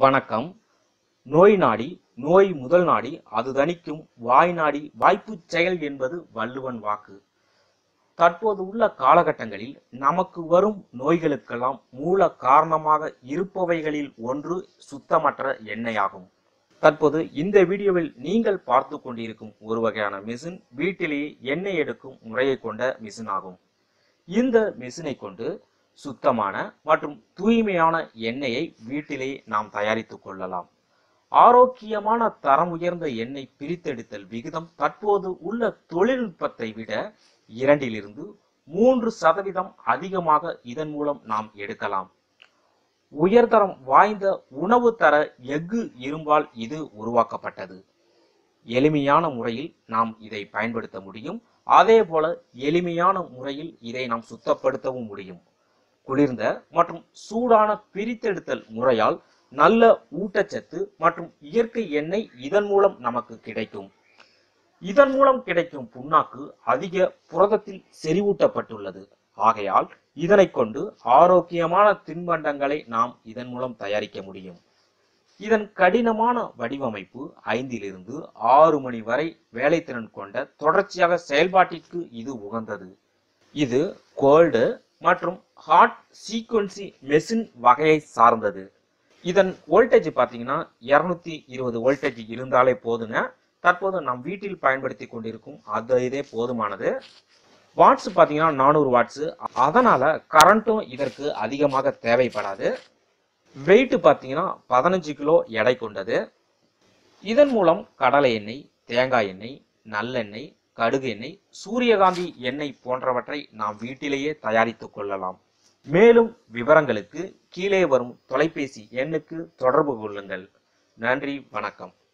வணக்கம் நோய் நாடி நோய் முதல் நாடி அது தணிக்கும் வாய் நாடி வாய்ப்புச் செயல் என்பது வள்ளுவன் வாக்கு தற்போது உள்ள காலகட்டங்களில் நமக்கு வரும் நோய்களுக்கெல்லாம் மூல காரணமாக இருப்பவைகளில் ஒன்று சுத்தமற்ற எண்ணெயாகும் தற்போது இந்த வீடியோவில் நீங்கள் பார்த்து கொண்டிருக்கும் ஒரு வகையான மிஷின் வீட்டிலேயே எண்ணெய் எடுக்கும் முறையை கொண்ட மிஷின் ஆகும் இந்த மிஷினை கொண்டு சுத்தமான மற்றும் தூய்மையான எண்ணெயை வீட்டிலேயே நாம் தயாரித்துக் கொள்ளலாம் ஆரோக்கியமான தரம் உயர்ந்த எண்ணெய் பிரித்தெடுத்தல் விகிதம் தற்போது உள்ள தொழில்நுட்பத்தை விட இரண்டிலிருந்து மூன்று சதவீதம் அதிகமாக இதன் மூலம் நாம் எடுக்கலாம் உயர்தரம் வாய்ந்த உணவு தர எஃகு இரும்பால் இது உருவாக்கப்பட்டது எளிமையான முறையில் நாம் இதை பயன்படுத்த முடியும் அதே போல எளிமையான முறையில் இதை நாம் சுத்தப்படுத்தவும் முடியும் குளிர்ந்த மற்றும் சூடான பிரித்தெடுத்தல் முறையால் நல்ல ஊட்டச்சத்து மற்றும் இயற்கை எண்ணெய் இதன் மூலம் நமக்கு கிடைக்கும் இதன் மூலம் கிடைக்கும் புண்ணாக்கு அதிக புரதத்தில் செறிவூட்டப்பட்டுள்ளது ஆகையால் இதனை கொண்டு ஆரோக்கியமான தின்பண்டங்களை நாம் இதன் மூலம் தயாரிக்க முடியும் இதன் கடினமான வடிவமைப்பு ஐந்திலிருந்து ஆறு மணி வரை வேலைத்திறன் கொண்ட தொடர்ச்சியாக செயல்பாட்டிற்கு இது உகந்தது இது கோல்டு மற்றும் ஹாட் சீக்வன்சி மெஷின் வகையை சார்ந்தது இதன் வோல்டேஜ் பார்த்தீங்கன்னா இருநூத்தி இருபது வோல்டேஜ் இருந்தாலே போதுங்க தற்போது நம் வீட்டில் பயன்படுத்தி கொண்டிருக்கும் அது இதே போதுமானது வாட்ஸ் பார்த்தீங்கன்னா நானூறு வாட்ஸ் அதனால கரண்ட்டும் இதற்கு அதிகமாக தேவைப்படாது வெயிட் பார்த்தீங்கன்னா பதினஞ்சு கிலோ எடை கொண்டது இதன் மூலம் கடலை எண்ணெய் தேங்காய் எண்ணெய் நல்லெண்ணெய் கடுகு எண்ணெய் சூரியகாந்தி எண்ணெய் போன்றவற்றை நாம் வீட்டிலேயே தயாரித்துக் கொள்ளலாம் மேலும் விவரங்களுக்கு கீழே வரும் தொலைபேசி எண்ணுக்கு தொடர்பு கொள்ளுங்கள் நன்றி வணக்கம்